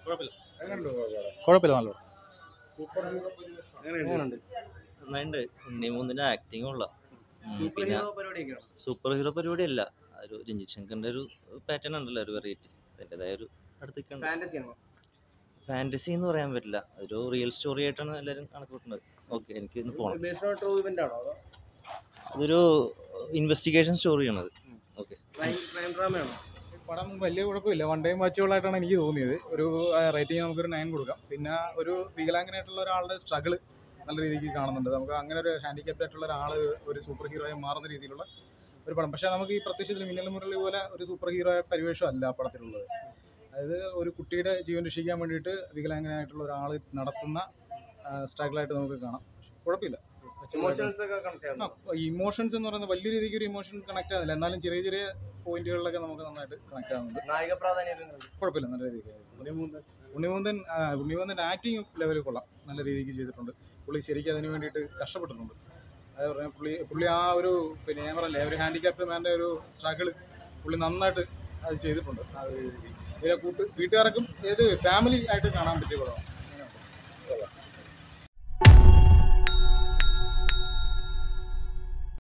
കുഴപ്പമില്ല നല്ല super hero എങ്ങനെയുണ്ട് നന്നായിട്ടുണ്ട് ഉണ്ണി മൂന്നിന്റെ ആക്ടിങ് കൊള്ളാം ഉം, സൂപ്പർ പിന്നെ ഹീറോ പരിപാടിയൊക്കെയാണ് സൂപ്പർ ഹീറോ പരിപാടി അല്ല ഒരു രഞ്ജിത് ശങ്കറിന്റെ ഒരു പാറ്റേൺ ഉണ്ടല്ലോ ഒരു വെറൈറ്റി അതിൻ്റെതായ ഒരു അടുത്തൊക്കെ ഫാന്റസി ആണോ ഫാന്റസി എന്ന് പറയാൻ പറ്റില്ല ഒരു റിയൽ സ്റ്റോറി ആയിട്ടാണ് എല്ലാവരും കണക്ക് കൂട്ടുന്നത് ഓക്കെ എനിക്ക് ഇന്ന് പോകണം ബേസ്ഡ് ട്രൂ ഇവന്റ് ആണോ അതോ അതൊരു ഇൻവെസ്റ്റിഗേഷൻ സ്റ്റോറിയാണത് ഓക്കെ ക്രൈം ഡ്രാമയാണോ പടം വലിയ കുഴപ്പമില്ല വൺ ടൈം വാച്ചുകളായിട്ടാണ് എനിക്ക് തോന്നിയത് ഒരു റേറ്റിംഗ് നമുക്കൊരു നയൻ കൊടുക്കാം പിന്നെ ഒരു വികലാംഗനായിട്ടുള്ള ഒരാളുടെ സ്ട്രഗിൾ നല്ല രീതിക്ക് കാണുന്നുണ്ട് നമുക്ക് അങ്ങനെ ഒരു ഹാൻഡിക്യാപ്ഡ് ആയിട്ടുള്ള ഒരാൾ ഒരു സൂപ്പർ ഹീറോ ആയി മാറുന്ന രീതിയിലുള്ള ഒരു പടം പക്ഷേ നമുക്ക് ഈ പ്രത്യക്ഷത്തിൽ മിന്നൽ മുരളി പോലെ ഒരു സൂപ്പർ ഹീറോ പരിവേഷം അല്ല ആ പടത്തിലുള്ളത് അതായത് ഒരു കുട്ടിയുടെ ജീവൻ രക്ഷിക്കാൻ വേണ്ടിയിട്ട് വികലാംഗനായിട്ടുള്ള ഒരാൾ നടത്തുന്ന സ്ട്രഗിളായിട്ട് നമുക്ക് കാണാം കുഴപ്പമില്ല ഇമോഷൻസ് ഒക്കെ കണക്ട് ആവുന്നു ഇമോഷൻസ് എന്ന് പറയുന്നത് വലിയ രീതിക്ക് ഒരു ഇമോഷൻ കണക്ട് ആകുന്നില്ല എന്നാലും ചെറിയ ചെറിയ പോയിന്റുകളിലൊക്കെ നമുക്ക് നന്നായിട്ട് കണക്ട് ആകുന്നുണ്ട് നായിക പ്രാധാന്യം എങ്ങനെയുണ്ട്? കുഴപ്പമില്ല നല്ല രീതിക്ക് ഉണ്ണിമൂന്തൻ ആ, ഉണ്ണിമൂന്തൻ ആക്ടിങ് ലെവലിൽ കൊള്ളാം നല്ല രീതിക്ക് ചെയ്തിട്ടുണ്ട് പുള്ളി ശരിക്കും അതിന് വേണ്ടിയിട്ട് കഷ്ടപ്പെട്ടിട്ടുണ്ട് അതായത് പറഞ്ഞാൽ പുള്ളി പുള്ളി ആ ഒരു പിന്നെ ഞാൻ പറയല്ലേ ഒരു ഹാൻഡിക്യാപ്ഡ് മാൻ്റെ ഒരു സ്ട്രഗിൾ പുള്ളി നന്നായിട്ട് അത് ചെയ്തിട്ടുണ്ട് ആ ഒരു രീതിക്ക് പിന്നെ കൂട്ട് വീട്ടുകാർക്കും ഏത് ഫാമിലി ആയിട്ട് കാണാൻ പറ്റിയ പടമാണ്